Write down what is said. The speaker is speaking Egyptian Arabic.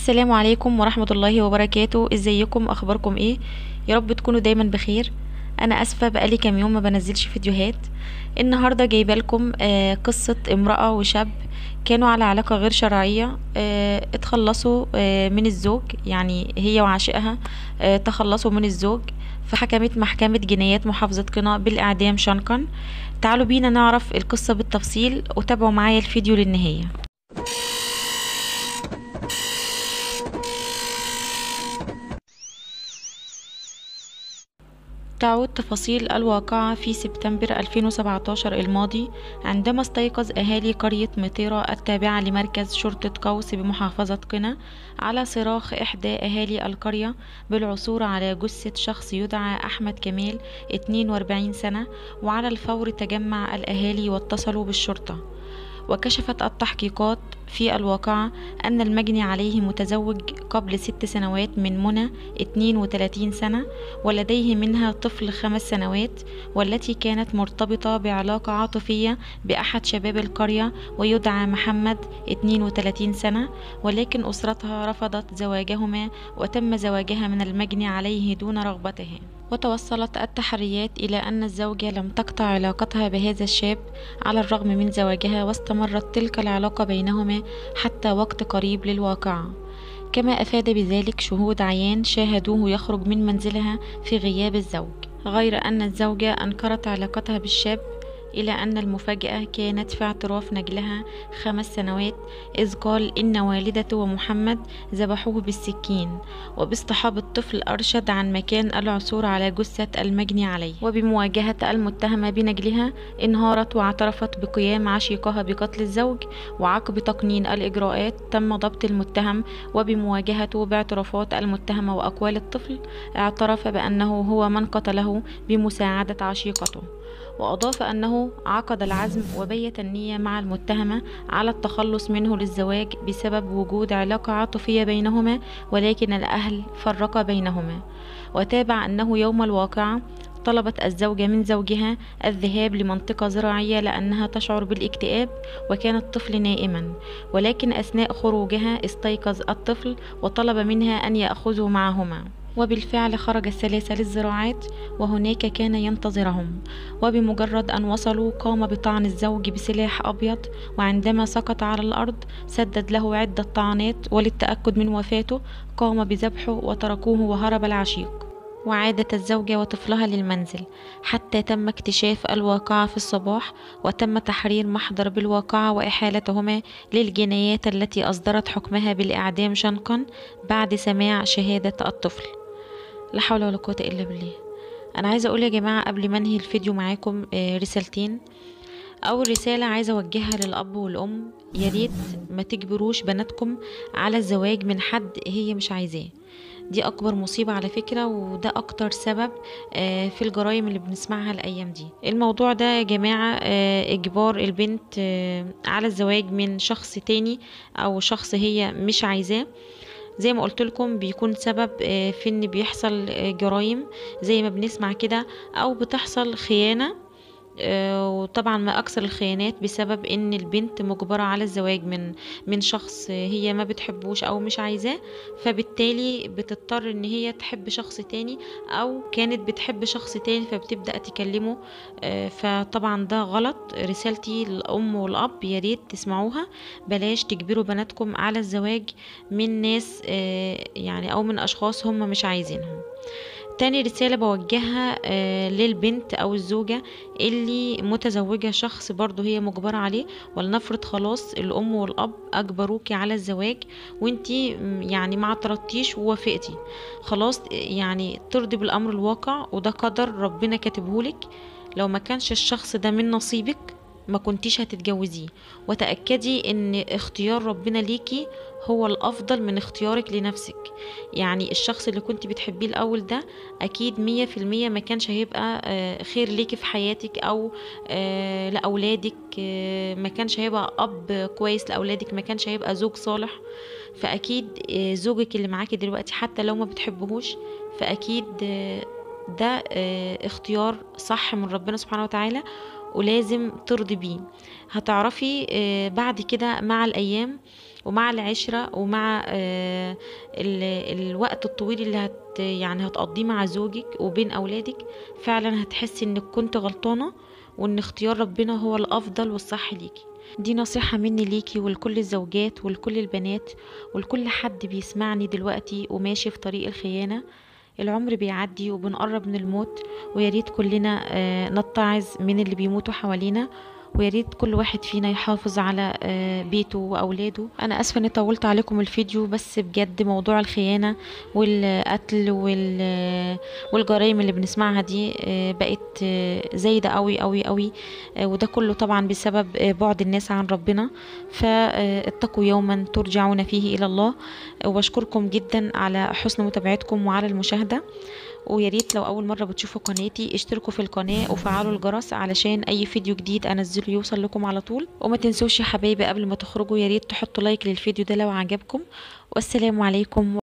السلام عليكم ورحمة الله وبركاته ازيكم اخباركم ايه يا رب تكونوا دايما بخير انا اسفة بقالي كام يوم ما بنزلش فيديوهات النهاردة جايبه لكم آه، قصة امرأة وشاب كانوا على علاقة غير شرعية آه، اتخلصوا آه، من الزوج يعني هي وعاشقها آه، تخلصوا من الزوج فحكمت محكمة جنايات محافظة قنا بالإعدام شنقا تعالوا بينا نعرف القصة بالتفصيل وتابعوا معايا الفيديو للنهاية تعود تفاصيل الواقعة في سبتمبر 2017 الماضي عندما استيقظ أهالي قرية مطيرة التابعة لمركز شرطة قوس بمحافظة قنا على صراخ إحدى أهالي القرية بالعثور على جثة شخص يدعى أحمد كمال 42 سنة وعلى الفور تجمع الأهالي واتصلوا بالشرطة وكشفت التحقيقات في الواقعة أن المجني عليه متزوج قبل ست سنوات من منى 32 سنة ولديه منها طفل خمس سنوات والتي كانت مرتبطة بعلاقة عاطفية بأحد شباب القرية ويدعى محمد 32 سنة ولكن أسرتها رفضت زواجهما وتم زواجها من المجني عليه دون رغبته وتوصلت التحريات إلى أن الزوجة لم تقطع علاقتها بهذا الشاب على الرغم من زواجها واستمرت تلك العلاقة بينهما حتى وقت قريب للواقعة كما أفاد بذلك شهود عيان شاهدوه يخرج من منزلها في غياب الزوج غير أن الزوجة أنكرت علاقتها بالشاب إلى أن المفاجأة كانت في اعتراف نجلها خمس سنوات إذ قال إن والدته ومحمد ذبحوه بالسكين وباصطحاب الطفل أرشد عن مكان العثور على جثة المجني عليه وبمواجهة المتهمة بنجلها انهارت واعترفت بقيام عشيقها بقتل الزوج وعقب تقنين الإجراءات تم ضبط المتهم وبمواجهته باعترافات المتهمة وأقوال الطفل اعترف بأنه هو من قتله بمساعدة عشيقته وأضاف أنه عقد العزم وبيت النية مع المتهمة على التخلص منه للزواج بسبب وجود علاقة عاطفية بينهما ولكن الأهل فرق بينهما وتابع أنه يوم الواقعة طلبت الزوجة من زوجها الذهاب لمنطقة زراعية لأنها تشعر بالاكتئاب وكان الطفل نائما ولكن أثناء خروجها استيقظ الطفل وطلب منها أن يأخذه معهما وبالفعل خرج الثلاثة للزراعات وهناك كان ينتظرهم وبمجرد أن وصلوا قام بطعن الزوج بسلاح أبيض وعندما سقط على الأرض سدد له عدة طعنات وللتأكد من وفاته قام بذبحه وتركوه وهرب العشيق وعادت الزوجة وطفلها للمنزل حتى تم اكتشاف الواقعة في الصباح وتم تحرير محضر بالواقعة وإحالتهما للجنايات التي أصدرت حكمها بالإعدام شنقا بعد سماع شهادة الطفل لا حول ولا قوة إلا بالله أنا عايزة أقول يا جماعة قبل ما أنهي الفيديو معاكم آه، رسالتين أول رسالة عايزة أوجهها للأب والأم يا ريت ما تجبروش بناتكم على الزواج من حد هي مش عايزاه دي أكبر مصيبة على فكرة وده أكتر سبب آه، في الجرائم اللي بنسمعها الأيام دي الموضوع ده يا جماعة آه، إجبار البنت آه، على الزواج من شخص تاني أو شخص هي مش عايزاه زي ما قلت لكم بيكون سبب آه، في ان بيحصل آه، جرائم زي ما بنسمع كده او بتحصل خيانة آه، وطبعا ما اكثر الخيانات بسبب ان البنت مجبرة على الزواج من من شخص هي ما بتحبوش او مش عايزاه فبالتالي بتضطر ان هي تحب شخص تاني او كانت بتحب شخص تاني فبتبدأ تكلمه آه، فطبعا ده غلط رسالتي للأم والأب يا ريت تسمعوها بلاش تجبروا بناتكم على الزواج من ناس آه، يعني او من اشخاص هم مش عايزينهم تاني رسالة بوجهها آه، للبنت أو الزوجة اللي متزوجة شخص برضه هي مجبرة عليه ولنفرض خلاص الأم والأب أجبروكي على الزواج وانتي م، يعني ما اعترضتيش ووافقتي خلاص يعني ترضي بالأمر الواقع وده قدر ربنا كاتبهولك لو ما كانش الشخص ده من نصيبك ما كنتيش هتتجوزيه وتأكدي ان اختيار ربنا ليكي هو الافضل من اختيارك لنفسك يعني الشخص اللي كنت بتحبيه الاول ده اكيد مية في المية ما كانش هيبقى آه، خير ليكي في حياتك او آه، لاولادك آه، ما كانش هيبقى اب كويس لاولادك ما كانش هيبقى زوج صالح فاكيد آه، زوجك اللي معاكي دلوقتي حتى لو ما بتحبهوش فاكيد آه، ده آه، اختيار صح من ربنا سبحانه وتعالى ولازم ترضي بيه هتعرفي آه، بعد كده مع الأيام ومع العشرة ومع آه، ال- الوقت الطويل اللي هت يعني هتقضيه مع زوجك وبين أولادك فعلا هتحسي إنك كنت غلطانة وإن اختيار ربنا هو الأفضل والصح ليكي دي نصيحة مني ليكي ولكل الزوجات ولكل البنات ولكل حد بيسمعني دلوقتي وماشي في طريق الخيانة العمر بيعدي وبنقرب من الموت ويا ريت كلنا آه، نتعظ من اللي بيموتوا حوالينا ويا ريت كل واحد فينا يحافظ على آه، بيته واولاده انا اسفه اني طولت عليكم الفيديو بس بجد موضوع الخيانه والقتل وال والجرائم اللي بنسمعها دي آه، بقت آه، زايده قوي قوي قوي آه، وده كله طبعا بسبب آه، بعد الناس عن ربنا فاتقوا يوما ترجعون فيه الى الله وبشكركم جدا على حسن متابعتكم وعلى المشاهده ويا ريت لو اول مره بتشوفوا قناتي اشتركوا في القناه وفعلوا الجرس علشان اي فيديو جديد انزله يوصل لكم على طول وما تنسوش يا حبايبي قبل ما تخرجوا يا ريت تحطوا لايك للفيديو ده لو عجبكم والسلام عليكم